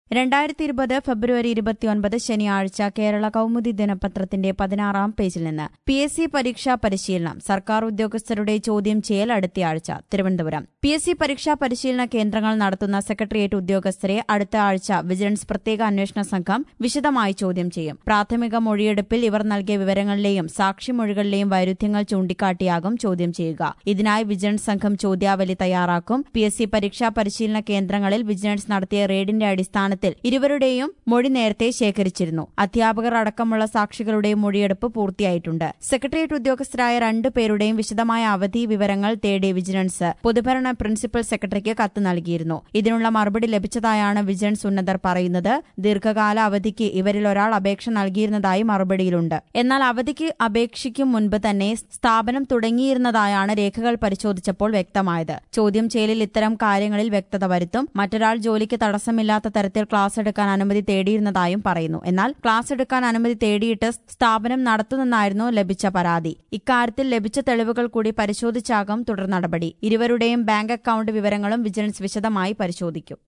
രണ്ടായിരത്തി ഇരുപത് ഫെബ്രുവരി ഇരുപത്തിയൊൻപത് ശനിയാഴ്ച കേരള കൗമുദി ദിനപത്രത്തിന്റെ പതിനാറാം പേജിൽ നിന്ന് പി എസ് സി പരീക്ഷാ പരിശീലനം സർക്കാർ ഉദ്യോഗസ്ഥരുടെ ചോദ്യം ചെയ്യൽ അടുത്തയാഴ്ച തിരുവനന്തപുരം പി എസ് സി പരീക്ഷാ പരിശീലന കേന്ദ്രങ്ങൾ നടത്തുന്ന സെക്രട്ടേറിയറ്റ് ഉദ്യോഗസ്ഥരെ അടുത്ത ആഴ്ച വിജിലൻസ് പ്രത്യേക അന്വേഷണ സംഘം വിശദമായി ചോദ്യം ചെയ്യും പ്രാഥമിക മൊഴിയെടുപ്പിൽ ഇവർ നൽകിയ വിവരങ്ങളിലെയും സാക്ഷിമൊഴികളിലെയും വൈരുദ്ധ്യങ്ങൾ ചൂണ്ടിക്കാട്ടിയാകും ചോദ്യം ചെയ്യുക ഇതിനായി വിജിലൻസ് സംഘം ചോദ്യാവലി തയ്യാറാക്കും പി എസ് സി പരീക്ഷാ പരിശീലന കേന്ദ്രങ്ങളിൽ വിജിലൻസ് നടത്തിയ റെയ്ഡിന്റെ അടിസ്ഥാനത്തിൽ ഇരുവരുടെയും മൊഴി നേരത്തെ ശേഖരിച്ചിരുന്നു അധ്യാപകർ അടക്കമുള്ള സാക്ഷികളുടെ മൊഴിയെടുപ്പ് പൂർത്തിയായിട്ടുണ്ട് സെക്രട്ടേറിയറ്റ് ഉദ്യോഗസ്ഥരായ രണ്ടു പേരുടെയും വിശദമായ അവധി വിവരങ്ങൾ തേടി വിജിലൻസ് പൊതുഭരണ പ്രിൻസിപ്പൽ സെക്രട്ടറിക്ക് കത്ത് നൽകിയിരുന്നു ഇതിനുള്ള മറുപടി ലഭിച്ചതായാണ് വിജിലൻസ് ഉന്നതർ പറയുന്നത് ദീർഘകാല അവധിക്ക് ഇവരിൽ ഒരാൾ അപേക്ഷ നൽകിയിരുന്നതായി മറുപടിയിലുണ്ട് എന്നാൽ അവധിക്ക് അപേക്ഷിക്കും മുൻപ് തന്നെ സ്ഥാപനം തുടങ്ങിയിരുന്നതായാണ് രേഖകൾ പരിശോധിച്ചപ്പോൾ വ്യക്തമായത് ചോദ്യം ചെയ്യലിൽ ഇത്തരം കാര്യങ്ങളിൽ വ്യക്തത വരുത്തും മറ്റൊരാൾ ജോലിക്ക് തടസ്സമില്ലാത്ത തരത്തിൽ ക്ലാസ് എടുക്കാൻ അനുമതി തേടിയിരുന്നതായും പറയുന്നു എന്നാൽ ക്ലാസ് എടുക്കാൻ അനുമതി തേടിയിട്ട് സ്ഥാപനം നടത്തുന്നെന്നായിരുന്നു ലഭിച്ച പരാതി ഇക്കാര്യത്തിൽ ലഭിച്ച തെളിവുകൾ കൂടി പരിശോധിച്ചാകും തുടർ നടപടി ഇരുവരുടെയും ബാങ്ക് അക്കൌണ്ട് വിവരങ്ങളും വിജിലൻസ് വിശദമായി പരിശോധിക്കും